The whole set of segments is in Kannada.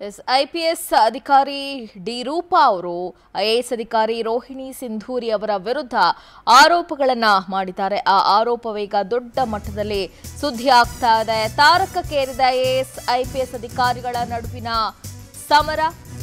ಎಸ್ ಐಪಿಎಸ್ ಅಧಿಕಾರಿ ಡಿ ರೂಪಾ ಅವರು ಐಎಎಸ್ ಅಧಿಕಾರಿ ರೋಹಿಣಿ ಸಿಂಧೂರಿ ಅವರ ವಿರುದ್ಧ ಆರೋಪಗಳನ್ನ ಮಾಡಿದ್ದಾರೆ ಆ ಆರೋಪವೀಗ ದೊಡ್ಡ ಮಟ್ಟದಲ್ಲಿ ಸುದ್ದಿ ಆಗ್ತಾ ಇದೆ ತಾರಕಕ್ಕೇರಿದ ಐಎಎಸ್ ಐಪಿಎಸ್ ಅಧಿಕಾರಿಗಳ ನಡುವಿನ ಸಮರ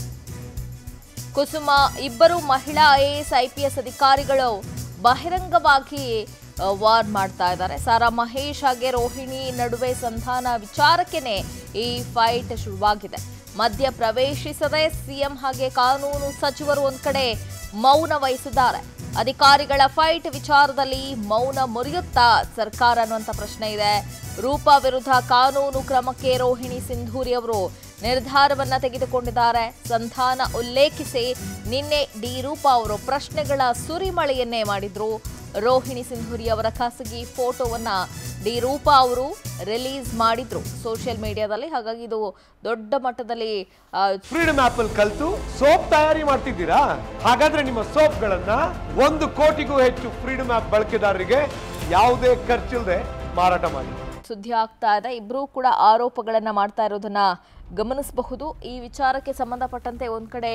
ಕುಸುಮ ಇಬ್ಬರು ಮಹಿಳಾ ಐಎಎಸ್ ಐಪಿಎಸ್ ಅಧಿಕಾರಿಗಳು ಬಹಿರಂಗವಾಗಿ ಆ, ವಾರ್ ಮಾಡ್ತಾ ಇದ್ದಾರೆ ಸಾರಾ ಮಹೇಶ್ ಹಾಗೆ ರೋಹಿಣಿ ನಡುವೆ ಸಂಧಾನ ವಿಚಾರಕ್ಕೆನೆ ಈ ಫೈಟ್ ಶುರುವಾಗಿದೆ ಮಧ್ಯ ಪ್ರವೇಶಿಸದೆ ಸಿಎಂ ಹಾಗೆ ಕಾನೂನು ಸಚಿವರು ಒಂದ್ ಕಡೆ ಮೌನ ವಹಿಸಿದ್ದಾರೆ ಅಧಿಕಾರಿಗಳ ಫೈಟ್ ವಿಚಾರದಲ್ಲಿ ಮೌನ ಮುರಿಯುತ್ತಾ ಸರ್ಕಾರ ಅನ್ನುವಂಥ ಪ್ರಶ್ನೆ ಇದೆ ರೂಪಾ ವಿರುದ್ಧ ಕಾನೂನು ಕ್ರಮಕ್ಕೆ ರೋಹಿಣಿ ಸಿಂಧೂರಿ ಅವರು ನಿರ್ಧಾರವನ್ನ ತೆಗೆದುಕೊಂಡಿದ್ದಾರೆ ಸಂಧಾನ ಉಲ್ಲೇಖಿಸಿ ನಿನ್ನೆ ಡಿ ರೂಪಾ ಅವರು ಪ್ರಶ್ನೆಗಳ ಸುರಿಮಳೆಯನ್ನೇ ಮಾಡಿದ್ರು ರೋಹಿಣಿ ಸಿಂಧೂರಿ ಅವರ ಖಾಸಗಿ ಫೋಟೋವನ್ನ ಡಿ ರೂಪಾ ಅವರು ರಿಲೀಸ್ ಮಾಡಿದ್ರು ಸೋಷಿಯಲ್ ಮೀಡಿಯಾದಲ್ಲಿ ಹಾಗಾಗಿ ಇದು ದೊಡ್ಡ ಮಟ್ಟದಲ್ಲಿ ಆ, ಫ್ರೀಡಮ್ ಆಪ್ ಅಲ್ಲಿ ಕಲ್ತು ಸೋಪ್ ತಯಾರಿ ಮಾಡ್ತಿದ್ದೀರಾ ಹಾಗಾದ್ರೆ ನಿಮ್ಮ ಸೋಪ್ಗಳನ್ನ ಒಂದು ಕೋಟಿಗೂ ಹೆಚ್ಚು ಫ್ರೀಡಮ್ ಆಪ್ ಬಳಕೆದಾರರಿಗೆ ಯಾವುದೇ ಖರ್ಚಿಲ್ಲದೆ ಮಾರಾಟ ಮಾಡಿ ಸುದ್ದಿ ಆಗ್ತಾ ಇದೆ ಇಬ್ಬರೂ ಕೂಡ ಆರೋಪಗಳನ್ನ ಮಾಡ್ತಾ ಇರೋದನ್ನ ಗಮನಿಸಬಹುದು ಈ ವಿಚಾರಕ್ಕೆ ಸಂಬಂಧಪಟ್ಟಂತೆ ಒಂದ್ ಕಡೆ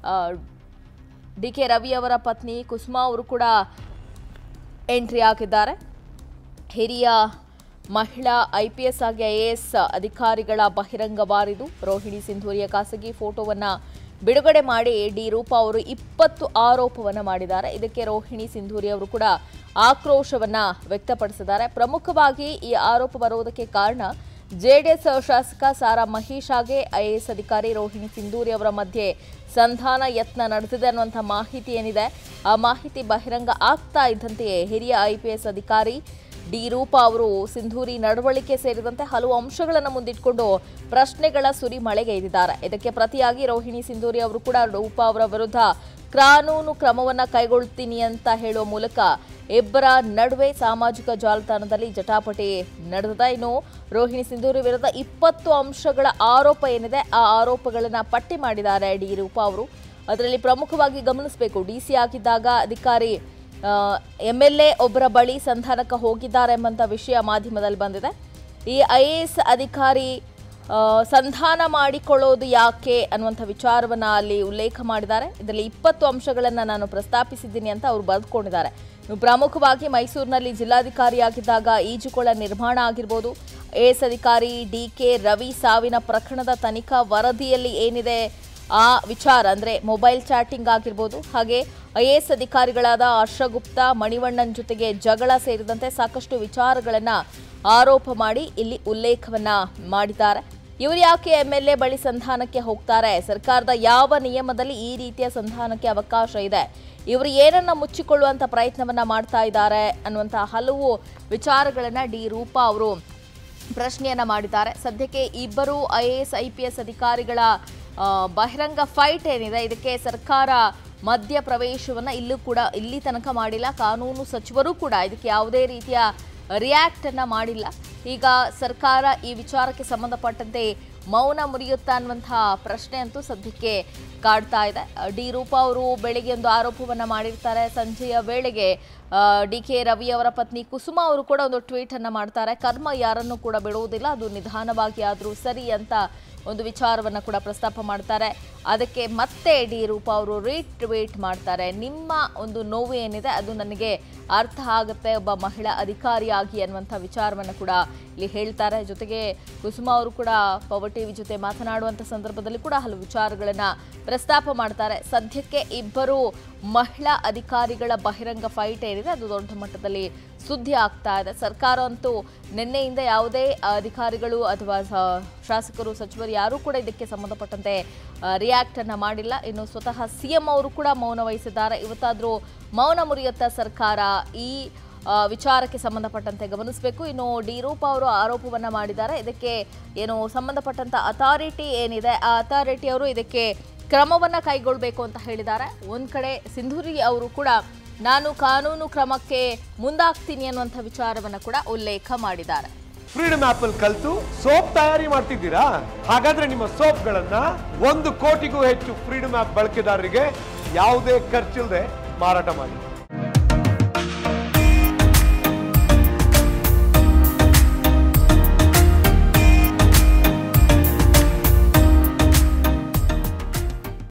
ಡಿ ಕೆ ರವಿ ಅವರ ಪತ್ನಿ ಕುಸುಮಾ ಅವರು ಕೂಡ ಎಂಟ್ರಿ ಆಗಿದ್ದಾರೆ ಹಿರಿಯ ಮಹಿಳಾ ಐ ಪಿ ಎಸ್ ಆಗಿ ಐ ಎ ಎಸ್ ಅಧಿಕಾರಿಗಳ ಬಹಿರಂಗ ಬಾರಿದು ರೋಹಿಣಿ ಸಿಂಧೂರಿಯ ಖಾಸಗಿ ಫೋಟೋವನ್ನ ಬಿಡುಗಡೆ ಮಾಡಿ ಡಿ ರೂಪಾ ಅವರು ಇಪ್ಪತ್ತು ಆರೋಪವನ್ನ ಮಾಡಿದ್ದಾರೆ ಇದಕ್ಕೆ ರೋಹಿಣಿ ಸಿಂಧೂರಿ ಅವರು ಕೂಡ ಆಕ್ರೋಶವನ್ನ ವ್ಯಕ್ತಪಡಿಸಿದ್ದಾರೆ ಪ್ರಮುಖವಾಗಿ ಈ ಆರೋಪ ಬರುವುದಕ್ಕೆ ಕಾರಣ ಜೆಡಿಎಸ್ ಶಾಸಕ ಸಾರಾ ಮಹೇಶ್ ಹಾಗೆ ಐಎಎಸ್ ಅಧಿಕಾರಿ ರೋಹಿಣಿ ಸಿಂಧೂರಿ ಅವರ ಮಧ್ಯೆ ಸಂಧಾನ ಯತ್ನ ನಡೆದಿದೆ ಅನ್ನುವಂಥ ಮಾಹಿತಿ ಏನಿದೆ ಆ ಮಾಹಿತಿ ಬಹಿರಂಗ ಆಗ್ತಾ ಇದ್ದಂತೆಯೇ ಹಿರಿಯ ಐಪಿಎಸ್ ಅಧಿಕಾರಿ ಡಿ ರೂಪಾ ಅವರು ಸಿಂಧೂರಿ ನಡವಳಿಕೆ ಸೇರಿದಂತೆ ಹಲವು ಅಂಶಗಳನ್ನು ಮುಂದಿಟ್ಕೊಂಡು ಪ್ರಶ್ನೆಗಳ ಸುರಿ ಮಳೆಗೈದಿದ್ದಾರೆ ಇದಕ್ಕೆ ಪ್ರತಿಯಾಗಿ ರೋಹಿಣಿ ಸಿಂಧೂರಿ ಅವರು ಕೂಡ ರೂಪಾ ಅವರ ವಿರುದ್ಧ ಕಾನೂನು ಕ್ರಮವನ್ನ ಕೈಗೊಳ್ತೀನಿ ಅಂತ ಹೇಳುವ ಮೂಲಕ ಇಬ್ಬರ ನಡುವೆ ಸಾಮಾಜಿಕ ಜಾಲತಾಣದಲ್ಲಿ ಜಟಾಪಟಿ ನಡೆದಿದೆ ಇನ್ನು ರೋಹಿಣಿ ಸಿಂಧೂರಿ ವಿರುದ್ಧ ಇಪ್ಪತ್ತು ಅಂಶಗಳ ಆರೋಪ ಏನಿದೆ ಆ ಆರೋಪಗಳನ್ನ ಪಟ್ಟಿ ಮಾಡಿದ್ದಾರೆ ಡಿ ರೂಪಾ ಅವರು ಅದರಲ್ಲಿ ಪ್ರಮುಖವಾಗಿ ಗಮನಿಸಬೇಕು ಡಿ ಸಿ ಆಗಿದ್ದಾಗ ಅಧಿಕಾರಿ ಎಂ ಎಲ್ ಎ ಒಬ್ಬರ ಬಳಿ ಸಂಧಾನಕ್ಕೆ ಹೋಗಿದ್ದಾರೆ ಎಂಬಂಥ ವಿಷಯ ಮಾಧ್ಯಮದಲ್ಲಿ ಬಂದಿದೆ ಈ ಐ ಎ ಎಸ್ ಅಧಿಕಾರಿ ಆ, ಸಂಧಾನ ಮಾಡಿಕೊಳ್ಳೋದು ಯಾಕೆ ಅನ್ನುವಂಥ ವಿಚಾರವನ್ನ ಅಲ್ಲಿ ಉಲ್ಲೇಖ ಮಾಡಿದ್ದಾರೆ ಇದರಲ್ಲಿ ಇಪ್ಪತ್ತು ಅಂಶಗಳನ್ನು ನಾನು ಪ್ರಸ್ತಾಪಿಸಿದ್ದೀನಿ ಅಂತ ಅವರು ಬರೆದುಕೊಂಡಿದ್ದಾರೆ ಇನ್ನು ಪ್ರಮುಖವಾಗಿ ಮೈಸೂರಿನಲ್ಲಿ ಜಿಲ್ಲಾಧಿಕಾರಿಯಾಗಿದ್ದಾಗ ಈಜುಕೊಳ ನಿರ್ಮಾಣ ಆಗಿರ್ಬೋದು ಎ ಎಸ್ ಅಧಿಕಾರಿ ಡಿ ಕೆ ರವಿ ಸಾವಿನ ಪ್ರಕರಣದ ತನಿಖಾ ವರದಿಯಲ್ಲಿ ಏನಿದೆ ಆ ವಿಚಾರ ಅಂದ್ರೆ ಮೊಬೈಲ್ ಚಾಟಿಂಗ್ ಆಗಿರ್ಬೋದು ಹಾಗೆ ಐ ಎ ಎಸ್ ಅಧಿಕಾರಿಗಳಾದ ಹರ್ಷಗುಪ್ತಾ ಮಣಿವಣ್ಣನ್ ಜೊತೆಗೆ ಜಗಳ ಸೇರಿದಂತೆ ಸಾಕಷ್ಟು ವಿಚಾರಗಳನ್ನ ಆರೋಪ ಮಾಡಿ ಇಲ್ಲಿ ಉಲ್ಲೇಖವನ್ನ ಮಾಡಿದ್ದಾರೆ ಇವರು ಯಾಕೆ ಎಂ ಎಲ್ ಎ ಬಳಿ ಸಂಧಾನಕ್ಕೆ ಹೋಗ್ತಾರೆ ಸರ್ಕಾರದ ಯಾವ ನಿಯಮದಲ್ಲಿ ಈ ರೀತಿಯ ಸಂಧಾನಕ್ಕೆ ಅವಕಾಶ ಇದೆ ಇವರು ಏನನ್ನ ಮುಚ್ಚಿಕೊಳ್ಳುವಂತ ಪ್ರಯತ್ನವನ್ನ ಮಾಡ್ತಾ ಇದ್ದಾರೆ ಅನ್ನುವಂಥ ಹಲವು ವಿಚಾರಗಳನ್ನ ಡಿ ರೂಪಾ ಅವರು ಪ್ರಶ್ನೆಯನ್ನ ಮಾಡಿದ್ದಾರೆ ಸದ್ಯಕ್ಕೆ ಇಬ್ಬರು I A S I P S ಅಧಿಕಾರಿಗಳ ಆ, ಬಹಿರಂಗ ಫೈಟ್ ಏನಿದೆ ಇದಕ್ಕೆ ಸರ್ಕಾರ ಮಧ್ಯ ಪ್ರವೇಶವನ್ನ ಇಲ್ಲೂ ಕೂಡ ಇಲ್ಲಿ ತನಕ ಮಾಡಿಲ್ಲ ಕಾನೂನು ಸಚಿವರು ಕೂಡ ಇದಕ್ಕೆ ಯಾವುದೇ ರೀತಿಯ ರಿಯಾಕ್ಟ್ ಅನ್ನ ಮಾಡಿಲ್ಲ ಈಗ ಸರ್ಕಾರ ಈ ವಿಚಾರಕ್ಕೆ ಸಂಬಂಧಪಟ್ಟಂತೆ ಮೌನ ಮುರಿಯುತ್ತಾ ಅನ್ನುವಂತಹ ಪ್ರಶ್ನೆ ಅಂತೂ ಸದ್ಯಕ್ಕೆ ಕಾಡ್ತಾ ಇದೆ ಡಿ ರೂಪಾ ಅವರು ಬೆಳಿಗ್ಗೆ ಒಂದು ಆರೋಪವನ್ನ ಮಾಡಿರ್ತಾರೆ ಸಂಜೆಯ ವೇಳೆಗೆ ಡಿ ಕೆ ರವಿ ಅವರ ಪತ್ನಿ ಕುಸುಮಾ ಅವರು ಕೂಡ ಒಂದು ಟ್ವೀಟ್ ಅನ್ನ ಮಾಡ್ತಾರೆ ಕರ್ಮ ಯಾರನ್ನು ಕೂಡ ಬಿಡುವುದಿಲ್ಲ ಅದು ನಿಧಾನವಾಗಿ ಆದರೂ ಸರಿ ಅಂತ ಒಂದು ವಿಚಾರವನ್ನ ಕೂಡ ಪ್ರಸ್ತಾಪ ಮಾಡ್ತಾರೆ ಅದಕ್ಕೆ ಮತ್ತೆ ಡಿ ರೂಪಾ ಅವರು ರೀಟ್ವೀಟ್ ಮಾಡ್ತಾರೆ ನಿಮ್ಮ ಒಂದು ನೋವು ಏನಿದೆ ಅದು ನನಗೆ ಅರ್ಥ ಆಗುತ್ತೆ ಒಬ್ಬ ಮಹಿಳಾ ಅಧಿಕಾರಿಯಾಗಿ ಅನ್ನುವಂಥ ವಿಚಾರವನ್ನು ಕೂಡ ಇಲ್ಲಿ ಹೇಳ್ತಾರೆ ಜೊತೆಗೆ ಕುಸುಮಾ ಅವರು ಕೂಡ ಪವರ್ ಟಿವಿ ಜೊತೆ ಮಾತನಾಡುವಂಥ ಸಂದರ್ಭದಲ್ಲಿ ಕೂಡ ಹಲವು ವಿಚಾರಗಳನ್ನ ಪ್ರಸ್ತಾಪ ಮಾಡ್ತಾರೆ ಸದ್ಯಕ್ಕೆ ಇಬ್ಬರು ಮಹಿಳಾ ಅಧಿಕಾರಿಗಳ ಬಹಿರಂಗ ಫೈಟ್ ಏನಿದೆ ಅದು ದೊಡ್ಡ ಮಟ್ಟದಲ್ಲಿ ಸುದ್ದಿ ಆಗ್ತಾ ಇದೆ ಸರ್ಕಾರ ಅಂತೂ ನಿನ್ನೆಯಿಂದ ಯಾವುದೇ ಅಧಿಕಾರಿಗಳು ಅಥವಾ ಸ- ಶಾಸಕರು ಸಚಿವರು ಯಾರೂ ಕೂಡ ಇದಕ್ಕೆ ಸಂಬಂಧಪಟ್ಟಂತೆ ರಿಯಾಕ್ಟ್ ಅನ್ನ ಮಾಡಿಲ್ಲ ಇನ್ನು ಸ್ವತಃ ಸಿಎಂ ಅವರು ಕೂಡ ಮೌನ ವಹಿಸಿದ್ದಾರೆ ಇವತ್ತಾದ್ರೂ ಮೌನ ಮುರಿಯುತ್ತಾ ಸರ್ಕಾರ ಈ ಆ, ವಿಚಾರಕ್ಕೆ ಸಂಬಂಧಪಟ್ಟಂತೆ ಗಮನಿಸಬೇಕು ಇನ್ನು ಡಿ ರೂಪಾ ಅವರು ಆರೋಪವನ್ನ ಮಾಡಿದ್ದಾರೆ ಇದಕ್ಕೆ ಏನು ಸಂಬಂಧಪಟ್ಟಂತ ಅಥಾರಿಟಿ ಏನಿದೆ ಆ ಅಥಾರಿಟಿ ಅವರು ಇದಕ್ಕೆ ಕ್ರಮವನ್ನ ಕೈಗೊಳ್ಳಬೇಕು ಅಂತ ಹೇಳಿದ್ದಾರೆ ಒಂದ್ ಕಡೆ ಸಿಂಧೂರಿ ಅವರು ಕೂಡ ನಾನು ಕಾನೂನು ಕ್ರಮಕ್ಕೆ ಮುಂದಾಗ್ತೀನಿ ಅನ್ನುವಂಥ ವಿಚಾರವನ್ನ ಕೂಡ ಉಲ್ಲೇಖ ಮಾಡಿದ್ದಾರೆ ಫ್ರೀಡಮ್ ಆಪ್ ಅಲ್ಲಿ ಕಲ್ತು ಸೋಪ್ ತಯಾರಿ ಮಾಡ್ತಿದ್ದೀರಾ ಹಾಗಾದ್ರೆ ನಿಮ್ಮ ಸೋಪ್ಗಳನ್ನ ಒಂದು ಕೋಟಿಗೂ ಹೆಚ್ಚು ಫ್ರೀಡಮ್ ಆಪ್ ಬಳಕೆದಾರರಿಗೆ ಯಾವುದೇ ಖರ್ಚಿಲ್ಲದೆ ಮಾರಾಟ ಮಾಡಿ